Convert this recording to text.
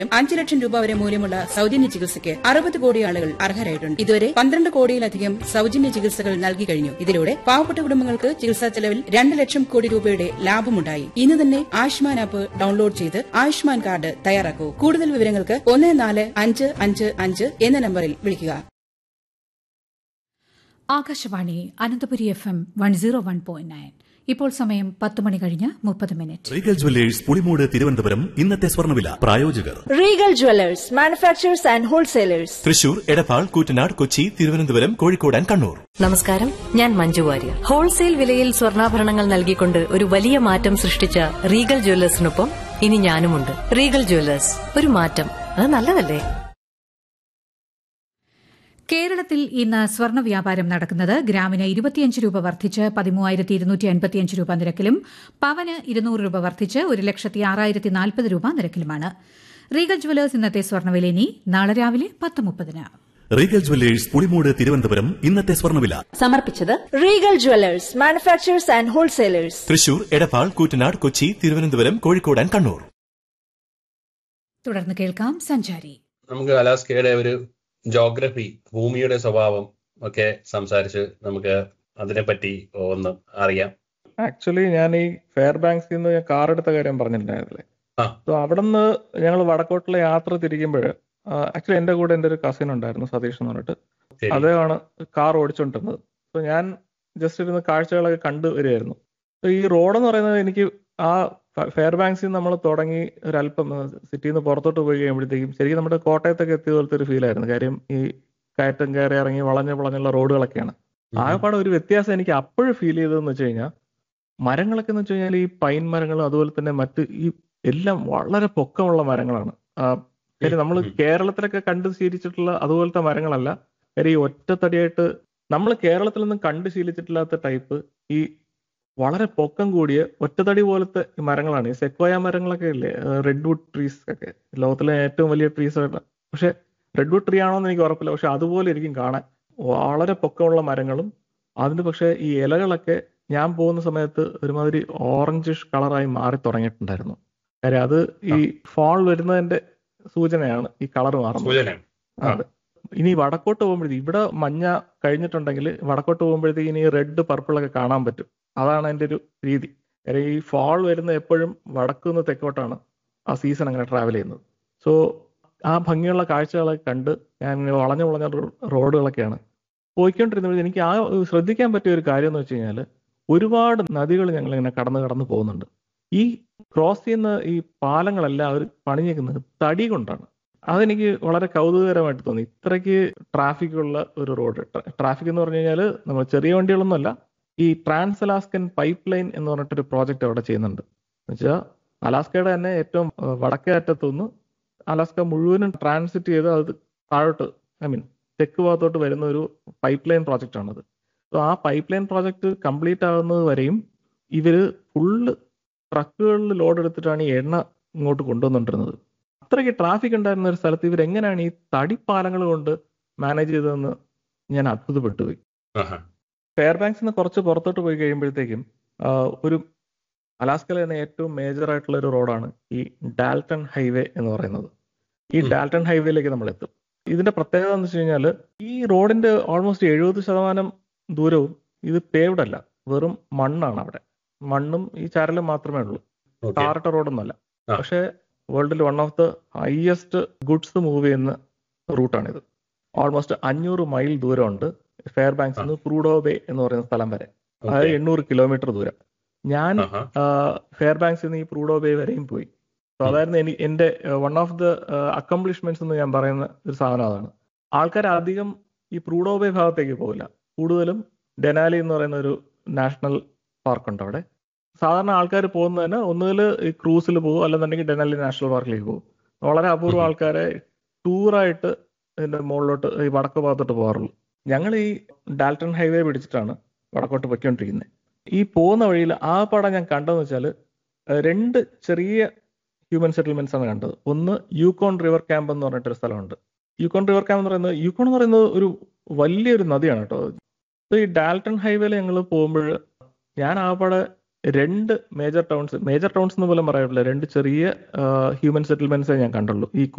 അഞ്ച് ലക്ഷം രൂപ വരെ മൂല്യമുള്ള സൗജന്യ ചികിത്സയ്ക്ക് അറുപത് കോടി ആളുകൾ അർഹരായിട്ടുണ്ട് ഇതുവരെ പന്ത്രണ്ട് കോടിയിലധികം സൗജന്യ ചികിത്സകൾ നൽകി കഴിഞ്ഞു ഇതിലൂടെ പാവപ്പെട്ട കുടുംബങ്ങൾക്ക് ചികിത്സാ ചെലവിൽ രണ്ട് ലക്ഷം കോടി രൂപയുടെ ലാഭമുണ്ടായി ഇന്ന് തന്നെ ആയുഷ്മാൻ ആപ്പ് ഡൌൺലോഡ് ചെയ്ത് ആയുഷ്മാൻ കാർഡ് തയ്യാറാക്കൂ കൂടുതൽ വിവരങ്ങൾക്ക് ഒന്ന് നാല് അഞ്ച് അഞ്ച് അഞ്ച് എന്ന നമ്പറിൽ വിളിക്കുക Akashvani Ananthapuri F M one zero one point nine ഇപ്പോൾ സമയം പത്ത് മണി കഴിഞ്ഞ് മുപ്പത് minute Regal jewellers Pulimood Thiruvananthapuram ഇന്നത്തെ സ്വർണ്ണവില പ്രായോജകർ Regal Jewellers manufacturers and wholesalers Thrissur Edappal Koottanad Kochi Thiruvananthapuram Kozhikode and Kannur നമസ്കാരം ഞാൻ മഞ്ജു വാര്യർ ഹോൾസെയിൽ വിലയിൽ സ്വർണ്ണാഭരണങ്ങൾ നൽകിക്കൊണ്ട് ഒരു വലിയ മാറ്റം സൃഷ്ടിച്ച റീഗൽ ജ്വല്ലേഴ്സിനൊപ്പം ഇനി ഞാനുമുണ്ട് റീഗൽ ജ്വല്ലേഴ്സ് ഒരു മാറ്റം അത് നല്ലതല്ലേ കേരളത്തിൽ ഇന്ന് സ്വർണ്ണ വ്യാപാരം നടക്കുന്നത് ഗ്രാമിന് ഇരുപത്തിയഞ്ച് രൂപ വർദ്ധിച്ച് പതിമൂവായിരത്തി ഇരുന്നൂറ്റി അൻപത്തിയഞ്ച് രൂപ നിരക്കിലും പവന് ഇരുന്നൂറ് രൂപ വർദ്ധിച്ച് ഒരു ലക്ഷത്തി ആറായിരത്തി നാൽപ്പത് രൂപ നിരക്കിലുമാണ് റീഗൽ ജുവലേഴ്സ് ഇന്നത്തെ സ്വർണ്ണവില ഇനി നാളെ രാവിലെ പത്ത് മുപ്പതിന് റീഗൽ ജുവല്ലേഴ്സ് പുളിമൂട് തിരുവനന്തപുരം ഇന്നത്തെ സ്വർണ്ണവില സമർപ്പിച്ചത് Regal Jewellers manufacturers and wholesalers Thrissur Edappal Koottanad Kochi Thiruvananthapuram Kozhikode and Kannur തുടർന്ന് കേൾക്കാം സഞ്ചാരി നമുക്ക് അലാസ്കയുടെ ഒരു ജോഗ്രഫി ഭൂമിയുടെ സ്വഭാവം ഒക്കെ സംസാരിച്ച് നമുക്ക് അതിനെപ്പറ്റി ഒന്ന് അറിയാം ആക്ച്വലി ഞാൻ ഈ ഫെയർ ബാങ്ക്സിൽ നിന്ന് ഞാൻ കാർ എടുത്ത കാര്യം പറഞ്ഞിട്ടുണ്ടായിരുന്നില്ലേ ആ. സോ അവിടെ നിന്ന് ഞങ്ങൾ വടക്കോട്ടുള്ള യാത്ര തിരിക്കുമ്പോൾ ആക്ച്വലി എന്റെ കൂടെ എന്റെ ഒരു കസിൻ ഉണ്ടായിരുന്നു സതീഷ് എന്ന് പറഞ്ഞിട്ട് ശരി. അദ്ദേഹമാണ് കാർ ഓടിച്ചോണ്ടിരുന്നത് സോ ഞാൻ ജസ്റ്റ് ഇരുന്ന് കാഴ്ചകളൊക്കെ കണ്ടു വരികയായിരുന്നു സോ ഈ റോഡ് എന്ന് പറയുന്നത് എനിക്ക് ആ ഫെയർ ബാങ്ക്സിൽ നിന്ന് നമ്മൾ തുടങ്ങി ഒരല്പം സിറ്റിയിൽ നിന്ന് പുറത്തോട്ട് പോയി കഴിയുമ്പോഴത്തേക്കും ശരിക്കും നമ്മുടെ കോട്ടയത്തൊക്കെ എത്തിയ പോലത്തെ ഒരു ഫീൽ ആയിരുന്നു കാര്യം ഈ കയറ്റം കയറി ഇറങ്ങി വളഞ്ഞ വളഞ്ഞുള്ള റോഡുകളൊക്കെയാണ് ആകെപ്പാടെ ഒരു വ്യത്യാസം എനിക്ക് അപ്പോഴും ഫീൽ ചെയ്തതെന്ന് വെച്ച് കഴിഞ്ഞാൽ മരങ്ങളൊക്കെ എന്ന് വെച്ച് കഴിഞ്ഞാൽ ഈ പൈൻ മരങ്ങളും അതുപോലെ തന്നെ മറ്റ് ഈ എല്ലാം വളരെ പൊക്കമുള്ള മരങ്ങളാണ് ആ, കാര്യം നമ്മൾ ഉം. കേരളത്തിലൊക്കെ കണ്ട് ശീലിച്ചിട്ടുള്ള അതുപോലത്തെ മരങ്ങളല്ല കാര്യം ഈ ഒറ്റത്തടിയായിട്ട് നമ്മൾ കേരളത്തിൽ നിന്നും കണ്ട് ശീലിച്ചിട്ടില്ലാത്ത ടൈപ്പ് ഈ വളരെ പൊക്കം കൂടിയ ഒറ്റത്തടി പോലത്തെ ഈ മരങ്ങളാണ് ഈ സെക്വയ മരങ്ങളൊക്കെ ഇല്ലേ റെഡ് വുഡ് ട്രീസ് ഒക്കെ ലോകത്തിലെ ഏറ്റവും വലിയ ട്രീസ് പക്ഷെ റെഡ് വുഡ് ട്രീ ആണോ എന്ന് എനിക്ക് ഉറപ്പില്ല പക്ഷെ അതുപോലെ ഇരിക്കും കാണാൻ വളരെ പൊക്കമുള്ള മരങ്ങളും അതിന് പക്ഷെ ഈ ഇലകളൊക്കെ ഞാൻ പോകുന്ന സമയത്ത് ഒരുമാതിരി ഓറഞ്ചിഷ് കളറായി മാറി തുടങ്ങിയിട്ടുണ്ടായിരുന്നു കാര്യം അത് ഈ ഫോൾ വരുന്നതിന്റെ സൂചനയാണ് ഈ കളർ മാറുന്നത് സൂചന ആ. അതെ ഇനി വടക്കോട്ട് പോകുമ്പോഴത്തേക്ക് ഇവിടെ മഞ്ഞ കഴിഞ്ഞിട്ടുണ്ടെങ്കിൽ വടക്കോട്ട് പോകുമ്പോഴത്തേക്ക് ഇനി റെഡ് പർപ്പിൾ ഒക്കെ കാണാൻ പറ്റും അതാണ് അതിന്റെ ഒരു രീതി കാര്യം ഈ ഫാൾ വരുന്ന എപ്പോഴും വടക്കു നിന്ന് തെക്കോട്ടാണ് ആ സീസൺ അങ്ങനെ ട്രാവൽ ചെയ്യുന്നത് സോ ആ ഭംഗിയുള്ള കാഴ്ചകളൊക്കെ കണ്ട് ഞാൻ ഇങ്ങനെ വളഞ്ഞു വളഞ്ഞ റോ- റോഡുകളൊക്കെയാണ് പോയിക്കൊണ്ടിരുന്നത് എനിക്ക് ആ ശ്രദ്ധിക്കാൻ പറ്റിയ ഒരു കാര്യം എന്ന് വെച്ച് കഴിഞ്ഞാൽ ഒരുപാട് നദികൾ ഞങ്ങൾ ഇങ്ങനെ കടന്ന് കടന്ന് പോകുന്നുണ്ട് ഈ ക്രോസ് ചെയ്യുന്ന ഈ പാലങ്ങളെല്ലാം അവർ പണിഞ്ഞേക്കുന്നത് തടി കൊണ്ടാണ് അതെനിക്ക് വളരെ കൗതുകകരമായിട്ട് തോന്നി ഇത്രയ്ക്ക് ട്രാഫിക് ഉള്ള ഒരു റോഡ് ട്രാഫിക് എന്ന് പറഞ്ഞു കഴിഞ്ഞാൽ നമ്മൾ ചെറിയ വണ്ടികളൊന്നുമല്ല ഈ ട്രാൻസ് അലാസ്കൻ പൈപ്പ് ലൈൻ എന്ന് പറഞ്ഞിട്ടൊരു പ്രോജക്റ്റ് അവിടെ ചെയ്യുന്നുണ്ട് എന്നുവെച്ചാൽ അലാസ്കയുടെ തന്നെ ഏറ്റവും ഏഹ്, വടക്കേ അറ്റത്തുനിന്ന് അലാസ്ക മുഴുവനും ട്രാൻസിറ്റ് ചെയ്ത് അത് താഴോട്ട് ഐ മീൻ തെക്ക് ഭാഗത്തോട്ട് വരുന്ന ഒരു പൈപ്പ് ലൈൻ പ്രോജക്റ്റ് ആണത് സോ ആ പൈപ്പ് ലൈൻ പ്രോജക്റ്റ് കംപ്ലീറ്റ് ആകുന്നത് വരെയും ഇവര് ഫുള്ള് ട്രക്കുകളിൽ ലോഡ് എടുത്തിട്ടാണ് ഈ എണ്ണ ഇങ്ങോട്ട് കൊണ്ടുവന്നുകൊണ്ടിരുന്നത് അത്രയ്ക്ക് ട്രാഫിക് ഉണ്ടായിരുന്ന ഒരു സ്ഥലത്ത് ഇവർ എങ്ങനെയാണ് ഈ തടിപ്പാലങ്ങൾ കൊണ്ട് മാനേജ് ചെയ്തതെന്ന് ഞാൻ അത്ഭുതപ്പെട്ടു പോയി ആഹാ. ഫെയർ ബാങ്ക്സിൽ നിന്ന് കുറച്ച് പുറത്തോട്ട് പോയി കഴിയുമ്പോഴത്തേക്കും ആ, ഒരു അലാസ്കയിലെ തന്നെ ഏറ്റവും മേജർ ആയിട്ടുള്ള ഒരു റോഡാണ് ഈ ഡാൽട്ടൺ ഹൈവേ എന്ന് പറയുന്നത് ഈ ഉം. ഡാൽട്ടൺ ഹൈവേയിലേക്ക് നമ്മൾ എത്തും ഇതിന്റെ പ്രത്യേകത എന്ന് വെച്ച് കഴിഞ്ഞാൽ ഈ റോഡിന്റെ ഓൾമോസ്റ്റ് എഴുപത് ശതമാനം ദൂരവും ഇത് പേവ്ഡ് അല്ല വെറും മണ്ണാണ് അവിടെ മണ്ണും ഈ ചരലും മാത്രമേ ഉള്ളൂ ഓക്കെ ടാറിട്ട റോഡൊന്നല്ല ആ. പക്ഷേ വേൾഡിൽ one of the highest goods move ചെയ്യുന്ന റൂട്ടാണിത് ഓൾമോസ്റ്റ് അഞ്ഞൂറ് മൈൽ ദൂരമുണ്ട് ഫെയർ ബാങ്ക്സിൽ നിന്ന് പ്രൂഡോ ബേ എന്ന് പറയുന്ന സ്ഥലം വരെ അതായത് എണ്ണൂറ് കിലോമീറ്റർ ദൂരം ഞാൻ ആഹാ. ഫെയർ ബാങ്ക്സിൽ നിന്ന് ഈ പ്രൂഡോ ബേ വരെയും പോയി സോ അതായിരുന്നു എനിക്ക് എന്റെ വൺ ഓഫ് ദ അക്കംപ്ലിഷ്മെന്റ്സ് എന്ന് ഞാൻ പറയുന്ന ഒരു സാധനം അതാണ് ആൾക്കാർ അധികം ഈ പ്രൂഡോ ബേ ഭാഗത്തേക്ക് പോകില്ല കൂടുതലും ഡെനാലി എന്ന് പറയുന്ന ഒരു നാഷണൽ പാർക്ക് ഉണ്ട് അവിടെ സാധാരണ ആൾക്കാർ പോകുന്നതിന് ഒന്നുകിൽ ഈ ക്രൂസിൽ പോകും അല്ലെന്നുണ്ടെങ്കിൽ ഡെനാലി നാഷണൽ പാർക്കിലേക്ക് പോകും വളരെ അപൂർവം ഉം. ആൾക്കാരെ ടൂറായിട്ട് ഇതിന്റെ മുകളിലോട്ട് ഈ വടക്ക് ഭാഗത്തോട്ട് പോകാറുള്ളൂ ഞങ്ങൾ ഈ ഡാൽട്ടൺ ഹൈവേ പിടിച്ചിട്ടാണ് വടക്കോട്ട് പൊയ്ക്കൊണ്ടിരിക്കുന്നത് ഈ പോകുന്ന വഴിയിൽ ആ പടം ഞാൻ കണ്ടതെന്ന് വെച്ചാൽ രണ്ട് ചെറിയ ഹ്യൂമൻ സെറ്റിൽമെന്റ്സ് ആണ് കണ്ടത് ഒന്ന് യൂക്കോൺ റിവർ ക്യാമ്പ് എന്ന് പറഞ്ഞിട്ടൊരു സ്ഥലമുണ്ട് യൂക്കോൺ റിവർ ക്യാമ്പ് എന്ന് പറയുന്നത് യൂക്കോൺ എന്ന് പറയുന്നത് ഒരു വലിയൊരു നദിയാണ് കേട്ടോ അപ്പൊ ഈ ഡാൽട്ടൺ ഹൈവേയിൽ ഞങ്ങൾ പോകുമ്പോൾ ഞാൻ ആകപ്പാടെ രണ്ട് മേജർ ടൗൺസ് മേജർ ടൗൺസ് എന്ന് പോലും പറയാറില്ല രണ്ട് ചെറിയ ഹ്യൂമൻ സെറ്റിൽമെന്റ്സേ ഞാൻ കണ്ടുള്ളൂ ഈ